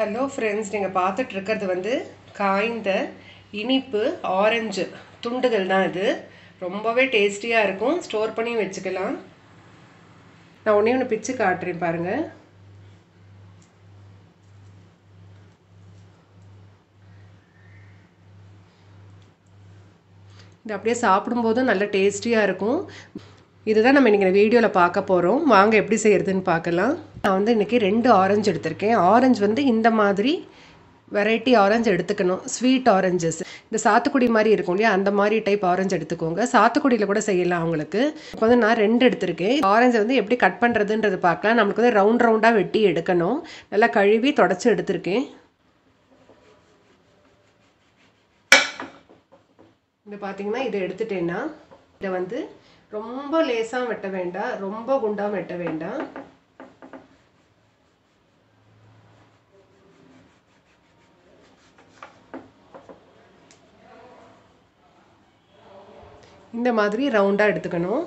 hello friends நீங்கள் பார்த்துட்டு இருக்கிறது வந்து காய்ந்த இனிப்பு ஆரஞ்சு துண்டுகள் தான் இது ரொம்பவே டேஸ்டியாக இருக்கும் ஸ்டோர் பண்ணி வச்சுக்கலாம் நான் ஒன்றே ஒன்று பிச்சு காட்டுறேன் பாருங்கள் இது அப்படியே சாப்பிடும்போதும் நல்ல டேஸ்டியாக இருக்கும் இதுதான் நம்ம இன்றைக்கி வீடியோவில் பார்க்க போகிறோம் வாங்க எப்படி செய்கிறதுன்னு பார்க்கலாம் நான் வந்து இன்றைக்கி ரெண்டு ஆரஞ்சு எடுத்திருக்கேன் ஆரஞ்சு வந்து இந்த மாதிரி வெரைட்டி ஆரஞ்சு எடுத்துக்கணும் ஸ்வீட் ஆரஞ்சஸ் இந்த சாத்துக்குடி மாதிரி இருக்கும் இல்லையா அந்த மாதிரி டைப் ஆரஞ்சு எடுத்துக்கோங்க சாத்துக்குடியில் கூட செய்யலாம் அவங்களுக்கு இப்போ வந்து நான் ரெண்டு எடுத்திருக்கேன் ஆரஞ்சை வந்து எப்படி கட் பண்ணுறதுன்றது பார்க்கலாம் நம்மளுக்கு வந்து ரவுண்ட் ரவுண்டாக வெட்டி எடுக்கணும் நல்லா கழுவி தொடச்சி எடுத்திருக்கேன் இந்த பார்த்தீங்கன்னா இதை எடுத்துட்டேன்னா இதை வந்து ரொம்ப லேசாக வெட்ட வேண்டாம் ரொம்ப குண்டாக வெட்ட வேண்டாம் இந்த மாதிரி ரவுண்டாக எடுத்துக்கணும்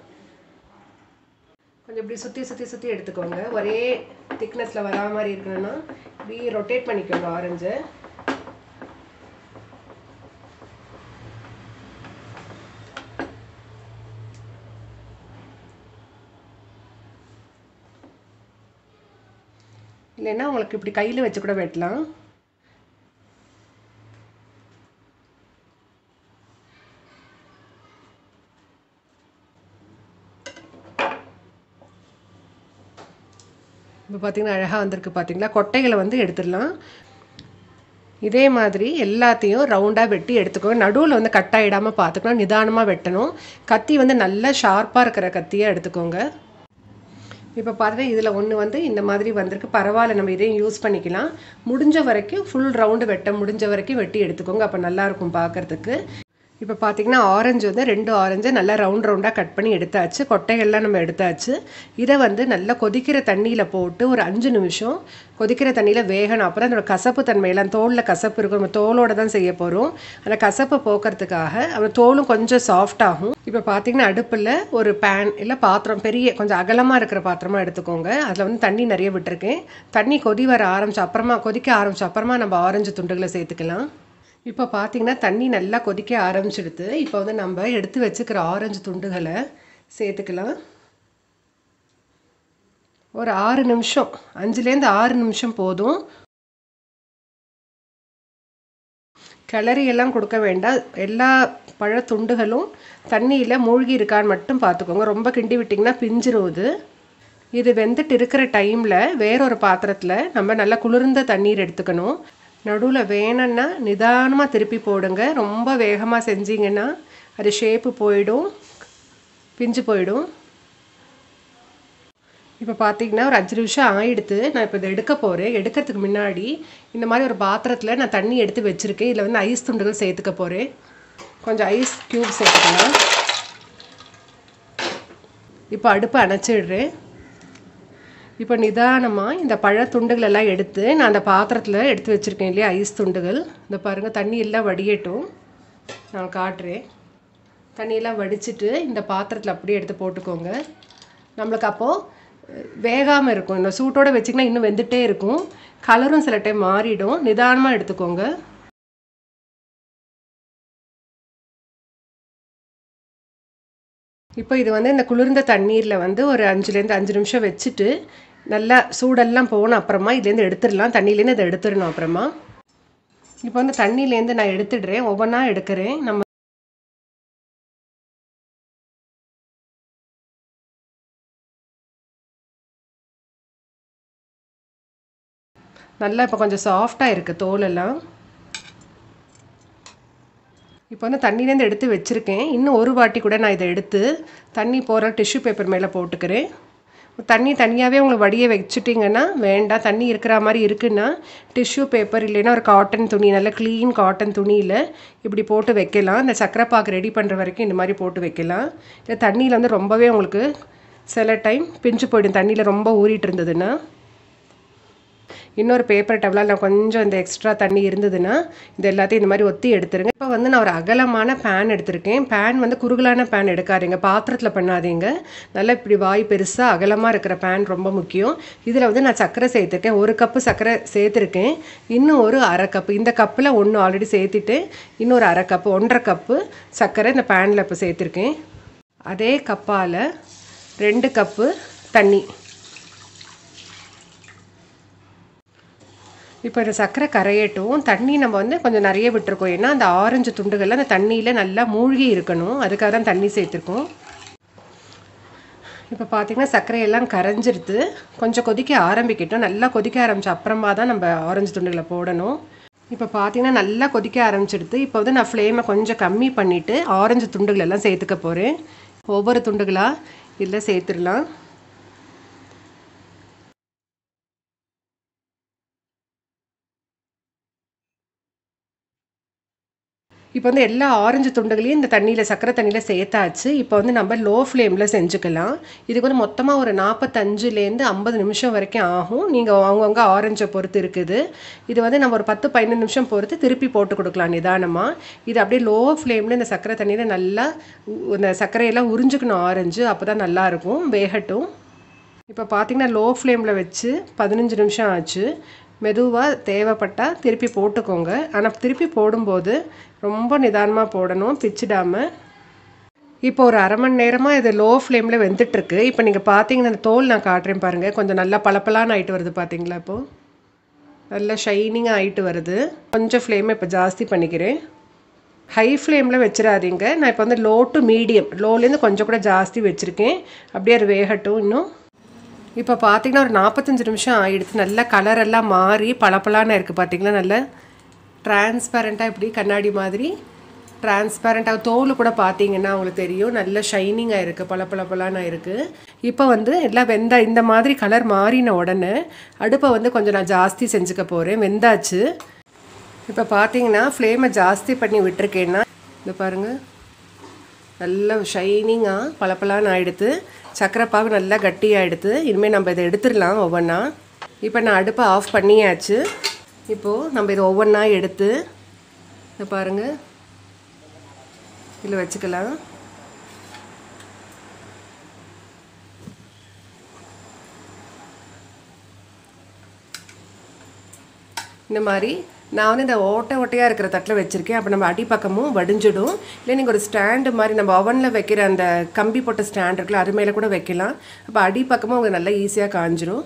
கொஞ்சம் இப்படி சுற்றி சுற்றி சுற்றி எடுத்துக்கோங்க ஒரே திக்னஸில் வரா மாதிரி இருக்கணும்னா இப்படி ரொட்டேட் பண்ணிக்கோங்க ஆரஞ்சை இல்லைன்னா உங்களுக்கு இப்படி கையில் வச்சு கூட வெட்டலாம் இப்போ பார்த்தீங்கன்னா அழகாக வந்திருக்கு பார்த்தீங்களா கொட்டைகளை வந்து எடுத்துடலாம் இதே மாதிரி எல்லாத்தையும் ரவுண்டாக வெட்டி எடுத்துக்கோங்க நடுவில் வந்து கட் ஆகிடாமல் பார்த்துக்கணும் நிதானமாக வெட்டணும் கத்தி வந்து நல்லா ஷார்ப்பாக இருக்கிற கத்தியாக எடுத்துக்கோங்க இப்போ பார்த்தா இதில் ஒன்று வந்து இந்த மாதிரி வந்திருக்கு பரவாயில்ல நம்ம இதையும் யூஸ் பண்ணிக்கலாம் முடிஞ்ச வரைக்கும் ஃபுல் ரவுண்டு வெட்ட முடிஞ்ச வரைக்கும் வெட்டி எடுத்துக்கோங்க அப்போ நல்லாயிருக்கும் பார்க்குறதுக்கு இப்போ பார்த்தீங்கன்னா ஆரஞ்சு வந்து ரெண்டு ஆரஞ்சை நல்லா ரவுண்ட் ரவுண்டாக கட் பண்ணி எடுத்தாச்சு கொட்டைகள்லாம் நம்ம எடுத்தாச்சு இதை வந்து நல்லா கொதிக்கிற தண்ணியில் போட்டு ஒரு அஞ்சு நிமிஷம் கொதிக்கிற தண்ணியில் வேகணும் அப்புறம் அதோட கசப்பு தன்மையெல்லாம் தோலில் கசப்பு இருக்கும் நம்ம தோலோட தான் செய்ய போகிறோம் அந்த கசப்பை போக்குறதுக்காக அந்த தோலும் கொஞ்சம் சாஃப்ட் ஆகும் இப்போ பார்த்தீங்கன்னா அடுப்பில் ஒரு பேன் இல்லை பாத்திரம் பெரிய கொஞ்சம் அகலமாக இருக்கிற பாத்திரமாக எடுத்துக்கோங்க அதில் வந்து தண்ணி நிறைய விட்டுருக்கேன் தண்ணி கொதி வர ஆரம்பிச்சு அப்புறமா கொதிக்க ஆரம்பிச்ச அப்புறமா நம்ம ஆரஞ்சு துண்டுகளை சேர்த்துக்கலாம் இப்போ பார்த்தீங்கன்னா தண்ணி நல்லா கொதிக்க ஆரம்பிச்சிடுது இப்போ வந்து நம்ம எடுத்து வச்சுக்கிற ஆரஞ்சு துண்டுகளை சேர்த்துக்கலாம் ஒரு ஆறு நிமிஷம் அஞ்சுலேருந்து ஆறு நிமிஷம் போதும் கிளறி எல்லாம் கொடுக்க வேண்டாம் எல்லா பழத்துண்டுகளும் தண்ணியில் மூழ்கி இருக்கான்னு மட்டும் பார்த்துக்கோங்க ரொம்ப கிண்டி விட்டிங்கன்னா பிஞ்சிரும் இது இது வெந்துட்டு இருக்கிற டைமில் வேறொரு பாத்திரத்தில் நம்ம நல்லா குளிர்ந்த தண்ணீர் எடுத்துக்கணும் நடுவில் வேணும்னா நிதானமாக திருப்பி போடுங்க ரொம்ப வேகமாக செஞ்சீங்கன்னா அது ஷேப்பு போயிடும் பிஞ்சு போயிடும் இப்போ பார்த்தீங்கன்னா ஒரு அஞ்சு நிமிஷம் ஆயிடுத்து நான் இப்போ இதை எடுக்க போகிறேன் எடுக்கிறதுக்கு முன்னாடி இந்த மாதிரி ஒரு பாத்திரத்தில் நான் தண்ணி எடுத்து வச்சுருக்கேன் இதில் வந்து ஐஸ் துண்டுகள் சேர்த்துக்க போகிறேன் கொஞ்சம் ஐஸ் க்யூப் சேர்த்துக்கலாம் இப்போ அடுப்பை அணைச்சிடுறேன் இப்போ நிதானமாக இந்த பழ துண்டுகள் எல்லாம் எடுத்து நான் அந்த பாத்திரத்தில் எடுத்து வச்சுருக்கேன் இல்லையா ஐஸ் துண்டுகள் இந்த பாருங்கள் தண்ணி எல்லாம் வடியட்டும் நான் காட்டுறேன் தண்ணியெல்லாம் வடிச்சிட்டு இந்த பாத்திரத்தில் அப்படியே எடுத்து போட்டுக்கோங்க நம்மளுக்கு அப்போது வேகாமல் இருக்கும் இந்த சூட்டோடு வச்சிங்கன்னா இன்னும் வெந்துட்டே இருக்கும் கலரும் சில டைம் மாறிடும் நிதானமாக எடுத்துக்கோங்க இப்போ இது வந்து இந்த குளிர்ந்த தண்ணீரில் வந்து ஒரு அஞ்சுலேருந்து அஞ்சு நிமிஷம் வச்சுட்டு நல்லா சூடெல்லாம் போன அப்புறமா இதுலேருந்து எடுத்துடலாம் தண்ணியிலேருந்து இதை எடுத்துடணும் அப்புறமா இப்போ வந்து தண்ணியிலேருந்து நான் எடுத்துடுறேன் ஒவ்வொன்றா எடுக்கிறேன் நம்ம நல்லா இப்போ கொஞ்சம் சாஃப்டாக இருக்குது தோலெல்லாம் இப்போ வந்து தண்ணியிலேருந்து எடுத்து வச்சுருக்கேன் இன்னும் ஒரு வாட்டி கூட நான் இதை எடுத்து தண்ணி போகிற டிஷ்யூ பேப்பர் மேலே போட்டுக்கிறேன் தண்ணி தனியாகவே உங்களுக்கு வடிய வச்சுட்டிங்கன்னா வேண்டாம் தண்ணி இருக்கிற மாதிரி இருக்குன்னா டிஷ்யூ பேப்பர் இல்லைன்னா ஒரு காட்டன் துணி நல்ல க்ளீன் காட்டன் துணியில் இப்படி போட்டு வைக்கலாம் இந்த சக்கரை பாக்கு ரெடி பண்ணுற வரைக்கும் இந்த மாதிரி போட்டு வைக்கலாம் இல்லை தண்ணியில் வந்து ரொம்பவே உங்களுக்கு சில டைம் பிஞ்சு போயிடும் தண்ணியில் ரொம்ப ஊறிட்டு இருந்ததுன்னா இன்னொரு பேப்பர் டவலால் நான் கொஞ்சம் இந்த எக்ஸ்ட்ரா தண்ணி இருந்ததுன்னா இது எல்லாத்தையும் இந்த மாதிரி ஒத்தி எடுத்துருங்க இப்போ வந்து நான் ஒரு அகலமான பேன் எடுத்திருக்கேன் பேன் வந்து குறுகலான பேன் எடுக்காதீங்க பாத்திரத்தில் பண்ணாதீங்க நல்லா இப்படி வாய் பெருசாக அகலமாக இருக்கிற பேன் ரொம்ப முக்கியம் இதில் வந்து நான் சர்க்கரை சேர்த்துருக்கேன் ஒரு கப்பு சர்க்கரை சேர்த்துருக்கேன் இன்னும் ஒரு அரை கப்பு இந்த கப்பில் ஒன்று ஆல்ரெடி சேர்த்துட்டு இன்னொரு அரை கப்பு ஒன்றரை கப்பு சர்க்கரை இந்த பேனில் இப்போ சேர்த்துருக்கேன் அதே கப்பால் ரெண்டு கப்பு தண்ணி இப்போ இந்த சர்க்கரை கரையட்டும் தண்ணி நம்ம வந்து கொஞ்சம் நிறைய விட்டுருக்கோம் ஏன்னா அந்த ஆரஞ்சு துண்டுகள்லாம் அந்த தண்ணியில் நல்லா மூழ்கி இருக்கணும் அதுக்காக தான் தண்ணி சேர்த்துருக்கோம் இப்போ பார்த்தீங்கன்னா சர்க்கரையெல்லாம் கரைஞ்சிருது கொஞ்சம் கொதிக்க ஆரம்பிக்கட்டும் நல்லா கொதிக்க ஆரம்பிச்ச அப்புறமா தான் நம்ம ஆரஞ்சு துண்டுகளை போடணும் இப்போ பார்த்தீங்கன்னா நல்லா கொதிக்க ஆரம்பிச்சிடுது இப்போ வந்து நான் ஃப்ளேமை கொஞ்சம் கம்மி பண்ணிவிட்டு ஆரஞ்சு துண்டுகள் எல்லாம் சேர்த்துக்க போகிறேன் ஒவ்வொரு துண்டுகளாக இதில் சேர்த்துடலாம் இப்போ வந்து எல்லா ஆரஞ்சு துண்டுகளையும் இந்த தண்ணியில் சக்கரை தண்ணியில் சேர்த்தாச்சு இப்போ வந்து நம்ம லோ ஃப்ளேமில் செஞ்சுக்கலாம் இதுக்கு வந்து மொத்தமாக ஒரு நாற்பத்தஞ்சுலேருந்து ஐம்பது நிமிஷம் வரைக்கும் ஆகும் நீங்கள் அவங்கவுங்க ஆரஞ்சை பொறுத்து இருக்குது இது வந்து நம்ம ஒரு பத்து பதினஞ்சு நிமிஷம் பொறுத்து திருப்பி போட்டு கொடுக்கலாம் நிதானமாக இது அப்படியே லோ ஃப்ளேமில் இந்த சக்கரை தண்ணியில் நல்லா உ- இந்த சர்க்கரையெல்லாம் உறிஞ்சுக்கணும் ஆரஞ்சு அப்போ தான் நல்லாயிருக்கும் வேகட்டும் இப்போ பார்த்தீங்கன்னா லோ ஃப்ளேமில் வச்சு பதினஞ்சு நிமிஷம் ஆச்சு மெதுவாக தேவைப்பட்டால் திருப்பி போட்டுக்கோங்க ஆனால் திருப்பி போடும்போது ரொம்ப நிதானமாக போடணும் பிச்சிடாமல் இப்போ ஒரு அரை மணி நேரமாக இது லோ ஃப்ளேமில் வெந்துட்டுருக்கு இப்போ நீங்கள் பார்த்தீங்கன்னா இந்த தோல் நான் காட்டுறேன் பாருங்கள் கொஞ்சம் நல்லா பளபளன்னு ஆயிட்டு வருது பார்த்தீங்களா இப்போது நல்லா ஷைனிங்காக ஆயிட்டு வருது கொஞ்சம் ஃப்ளேமை இப்போ ஜாஸ்தி பண்ணிக்கிறேன் ஹை ஃப்ளேமில் வச்சிடாதீங்க நான் இப்போ வந்து லோ டு மீடியம் லோலேருந்து கொஞ்சம் கூட ஜாஸ்தி வச்சுருக்கேன் அப்படியே அது வேகட்டும் இன்னும் இப்போ பார்த்தீங்கன்னா ஒரு நாற்பத்தஞ்சு நிமிஷம் ஆயிடுச்சு நல்லா கலர் எல்லாம் மாறி பளபளன்னு இருக்குது பார்த்தீங்களா நல்லா டிரான்ஸ்பரண்ட்டாக இப்படி கண்ணாடி மாதிரி டிரான்ஸ்பரண்ட்டாக தோல் கூட பார்த்தீங்கன்னா உங்களுக்கு தெரியும் நல்ல ஷைனிங்காக இருக்குது பளபளபளன்னு இருக்குது இப்போ வந்து எல்லாம் வெந்தா இந்த மாதிரி கலர் மாறின உடனே அடுப்பை வந்து கொஞ்சம் நான் ஜாஸ்தி செஞ்சுக்க போகிறேன் வெந்தாச்சு இப்போ பார்த்தீங்கன்னா ஃப்ளேமை ஜாஸ்தி பண்ணி விட்டுருக்கேன்னா இந்த பாருங்கள் நல்ல ஷைனிங்காக பளபளன்னு ஆயிடுத்து சக்கரை பாகு நல்லா கட்டியாயிடுத்து இனிமேல் நம்ம இதை எடுத்துடலாம் ஒவ்வொன்றா இப்போ நான் அடுப்பை ஆஃப் பண்ணியாச்சு இப்போது நம்ம இதை ஒவ்வொன்றா எடுத்து இதை பாருங்கள் இதில் வச்சுக்கலாம் இந்த மாதிரி நான் வந்து இந்த ஓட்டை ஓட்டையாக இருக்கிற தட்டில் வச்சுருக்கேன் அப்போ நம்ம அடிப்பக்கமும் வடிஞ்சிடும் இல்லை நீங்கள் ஒரு ஸ்டாண்டு மாதிரி நம்ம அவனில் வைக்கிற அந்த கம்பி போட்ட ஸ்டாண்ட் இருக்குல்ல அது மேலே கூட வைக்கலாம் அப்போ அடிப்பக்கமும் உங்களுக்கு நல்லா ஈஸியாக காஞ்சிரும்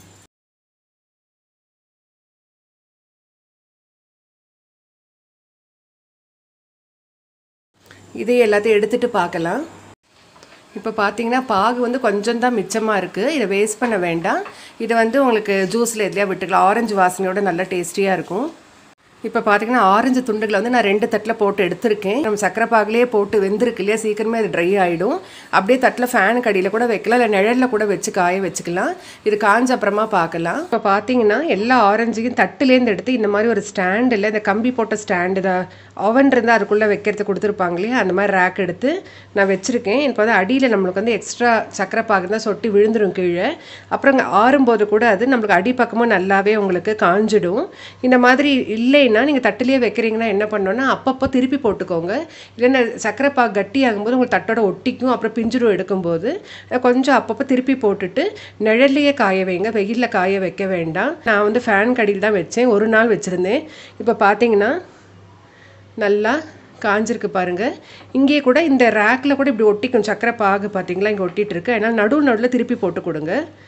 இதை எல்லாத்தையும் எடுத்துகிட்டு பார்க்கலாம் இப்போ பார்த்தீங்கன்னா பாகு வந்து கொஞ்சம் தான் மிச்சமாக இருக்குது இதை வேஸ்ட் பண்ண வேண்டாம் இதை வந்து உங்களுக்கு ஜூஸில் எதுலையா விட்டுக்கலாம் ஆரஞ்சு வாசனையோட நல்லா டேஸ்டியாக இருக்கும் இப்போ பார்த்தீங்கன்னா ஆரஞ்சு துண்டுகளை வந்து நான் ரெண்டு தட்டில் போட்டு எடுத்திருக்கேன் நம்ம சக்கரை பாகுலேயே போட்டு வெந்திருக்கு இல்லையா சீக்கிரமே அது ட்ரை ஆகிடும் அப்படியே தட்டில் ஃபேனுக்கு அடியில் கூட வைக்கலாம் இல்லை நிழலில் கூட வச்சு காய வச்சுக்கலாம் இது காஞ்ச அப்புறமா பார்க்கலாம் இப்போ பார்த்தீங்கன்னா எல்லா ஆரஞ்சையும் தட்டுலேருந்து எடுத்து இந்த மாதிரி ஒரு ஸ்டாண்டில் இந்த கம்பி போட்ட ஸ்டாண்டு தான் ஓவன் இருந்தால் அதுக்குள்ளே வைக்கிறது கொடுத்துருப்பாங்க இல்லையா அந்த மாதிரி ரேக் எடுத்து நான் வச்சுருக்கேன் இப்போ வந்து அடியில் நம்மளுக்கு வந்து எக்ஸ்ட்ரா சக்கரை பாகு தான் சொட்டி விழுந்துரும் கீழே அப்புறம் இங்கே ஆறும்போது கூட அது நம்மளுக்கு அடிப்பக்கமும் நல்லாவே உங்களுக்கு காஞ்சிடும் இந்த மாதிரி இல்லைன்னா நீங்கள் தட்டிலேயே வைக்கிறீங்கன்னா என்ன பண்ணணும்னா அப்பப்போ திருப்பி போட்டுக்கோங்க இல்லைன்னா சக்கரை பாகு கட்டி ஆகும்போது உங்களுக்கு தட்டோட ஒட்டிக்கும் அப்புறம் பிஞ்சிரும் எடுக்கும்போது கொஞ்சம் அப்பப்போ திருப்பி போட்டுட்டு நிழல்லையே காய வைங்க வெயிலில் காய வைக்க வேண்டாம் நான் வந்து ஃபேன் கடியில் தான் வச்சேன் ஒரு நாள் வச்சுருந்தேன் இப்போ பார்த்தீங்கன்னா நல்லா காஞ்சிருக்கு பாருங்க இங்கே கூட இந்த ரேக்கில் கூட இப்படி ஒட்டிக்கும் சக்கரை பாகு பார்த்தீங்களா இங்கே ஒட்டிட்டு இருக்கு அதனால் நடுவு நடுவில் திருப்பி போட்டு கொடுங்க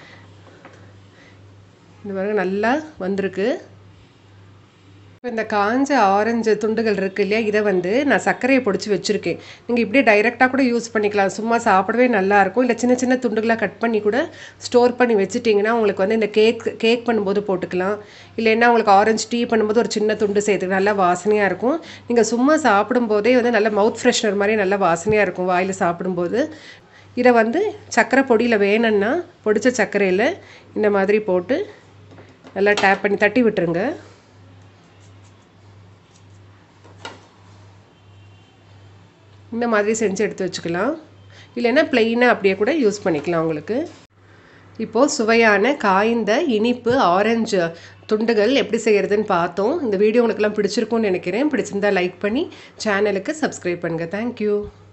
இந்த பாருங்க நல்லா வந்திருக்கு இப்போ இந்த காஞ்ச ஆரஞ்சு துண்டுகள் இருக்கு இல்லையா இதை வந்து நான் சர்க்கரையை பொடிச்சு வச்சுருக்கேன் நீங்கள் இப்படியே டைரெக்டாக கூட யூஸ் பண்ணிக்கலாம் சும்மா சாப்பிடவே நல்லா இருக்கும் இல்லை சின்ன சின்ன துண்டுகளாக கட் பண்ணி கூட ஸ்டோர் பண்ணி வச்சுட்டிங்கன்னா உங்களுக்கு வந்து இந்த கேக் கேக் பண்ணும்போது போட்டுக்கலாம் இல்லைன்னா உங்களுக்கு ஆரஞ்சு டீ பண்ணும்போது ஒரு சின்ன துண்டு சேர்த்துக்கலாம் நல்லா வாசனையாக இருக்கும் நீங்கள் சும்மா சாப்பிடும்போதே வந்து நல்ல மவுத் ஃப்ரெஷ்னர் மாதிரி நல்லா வாசனையாக இருக்கும் வாயில் சாப்பிடும்போது இதை வந்து சர்க்கரை பொடியில் வேணும்னா பொடிச்ச சர்க்கரையில் இந்த மாதிரி போட்டு நல்லா டேப் பண்ணி தட்டி விட்டுருங்க இந்த மாதிரி செஞ்சு எடுத்து வச்சுக்கலாம் இல்லைன்னா ப்ளெயினாக அப்படியே கூட யூஸ் பண்ணிக்கலாம் உங்களுக்கு இப்போது சுவையான காய்ந்த இனிப்பு ஆரஞ்சு துண்டுகள் எப்படி செய்கிறதுன்னு பார்த்தோம் இந்த வீடியோ உங்களுக்குலாம் பிடிச்சிருக்கும்னு நினைக்கிறேன் பிடிச்சிருந்தா லைக் பண்ணி சேனலுக்கு சப்ஸ்கிரைப் பண்ணுங்கள் தேங்க்யூ